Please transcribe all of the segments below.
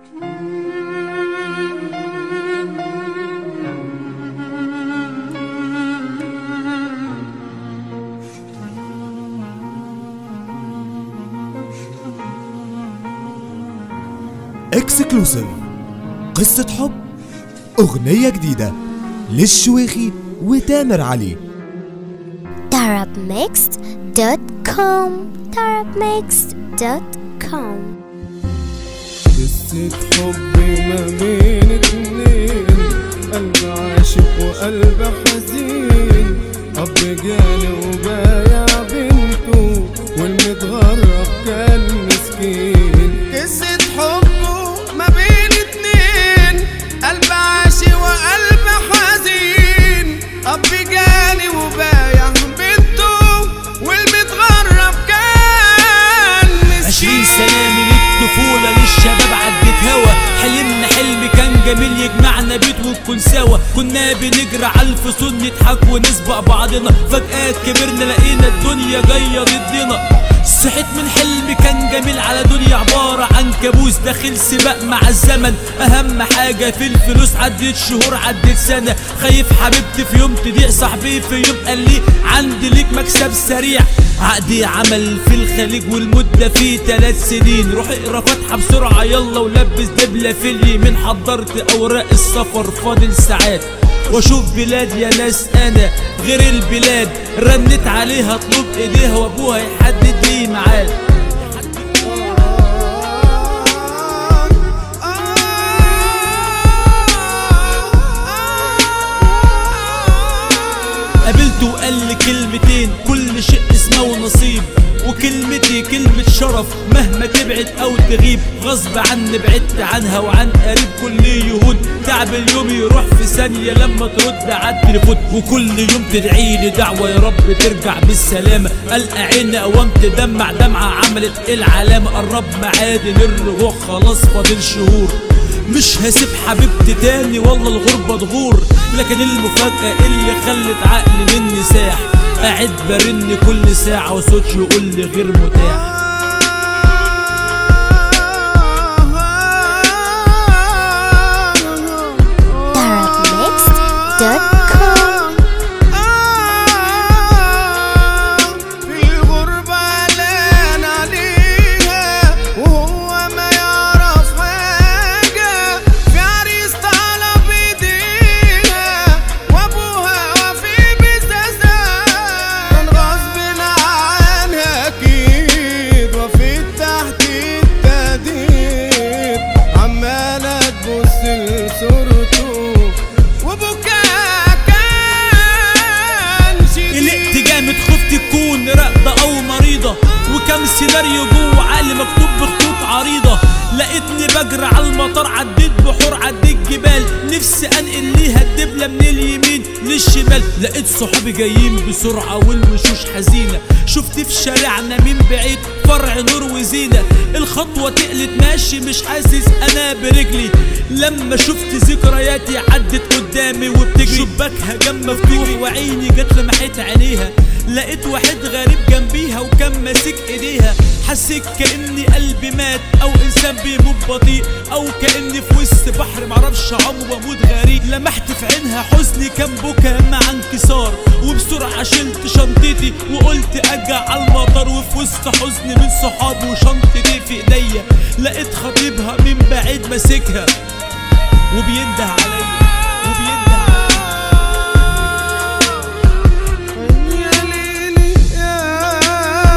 اكسكلوسيف قصة حب أغنية جديدة للشويخي وتامر علي tarabmixed.com tarabmixed.com قصة حب ما بين اتنين قلب عاشق وقلب حزين أب جاني وبايع بنته والمتغرب كان مسكين قصة حبه ما بين اتنين قلب عاشق وقلب حزين أب جاني وبايع بنته والمتغرب كان مسكين عشرين سنة من الطفولة للشباب عدت هوا حلمنا حلم كان جميل يجمعنا بيت ونكون سوا كنا بنجري على الفصول نضحك ونسبق بعضنا فجأة كبرنا لقينا الدنيا جاية ضدنا صحيت من حلم كان جميل على دنيا عبارة عن كابوس داخل سباق مع الزمن أهم حاجة في الفلوس عدت شهور عدت سنة خايف حبيبتي في يوم تضيع صاحبي في يوم قال لي عندي ليك مكسب سريع عقدي عمل في الخليج والمدة فيه ثلاث سنين روح اقرا فاتحة بسرعة يلا ولبس دبلة في اليمين حضرت أوراق السفر فاضل ساعات واشوف بلاد يا ناس انا غير البلاد رنت عليها اطلب ايديها وابوها يحدد لي ميعاد قابلته وقال لي كلمتين كل شيء اسمه ونصيب وكلمتي كلمة شرف مهما تبعد أو تغيب غصب عني بعدت عنها وعن قريب كل يهون تعب اليوم يروح في ثانية لما ترد على التليفون وكل يوم تدعي لي دعوة يا رب ترجع بالسلامة ألقى عيني أوام تدمع دمعة عملت العلامة قرب معادي للرجوع خلاص فاضل شهور مش هسيب حبيبتي تاني والله الغربة تغور لكن المفاجأة اللي خلت عقلي مني ساح قاعد برن كل ساعة وصوتي يقول لي غير متاح tarabmixed.com في الغربة لان عليها وهو ما يعرف حاجة في عريس طلب ايديها وابوها وفي بساسها كان غصب عنها اكيد وفي تحت التهديد عمالة تبص لصورته وبكاء كان شديد قلقت جامد خفت تكون راقدة أو مريضة وكم سيناريو جوه عقلي مكتوب بخطوط عريضة لقيتني بجري على المطار عديت بحور عديت جبال نفسي انقل ليها الدبلة من اليمين للشمال لقيت صحابي جايين بسرعة والوشوش حزينة شفت في شارعنا من بعيد فرع نور وزينة الخطوة تقلت ماشي مش حاسس انا برجلي لما شفت ذكرياتي عدت قدامي وبتجري شباكها جنب مفتوح وعيني جت لمحيت عينيها لقيت واحد غريب جنبيها وكان ماسك ايديها حسيت كاني قلبي مات او انسان بيموت بطيء او كاني في وسط بحر معرفش عمري واموت غريق لمحت في عينها حزني كان بكا مع انكسار وبسرعه شلت شنطتي وقلت ارجع على المطار وفي وسط حزني من صحابي وشنطتي في ايديا لقيت خطيبها من بعيد ماسكها وبينده عليا وبينده عليا يا ليلي يا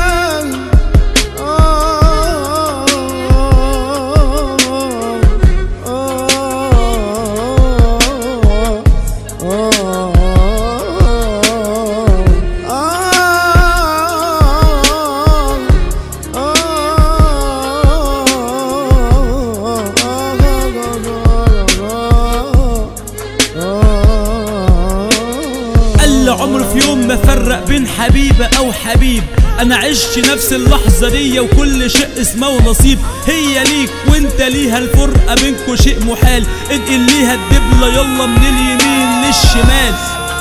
قال لي عمر في يوم ما فرق بين حبيبة أو حبيب أنا عشت نفس اللحظة دي وكل شيء اسمه نصيب هي ليك وانت ليها الفرقة بينكو شيء محال انقل ليها الدبلة يلا من اليمين للشمال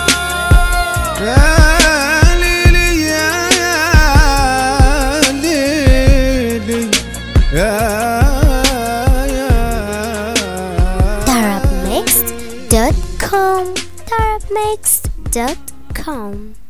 يا ليلي يا ليلي يا يا dot com. Arabmix dot com.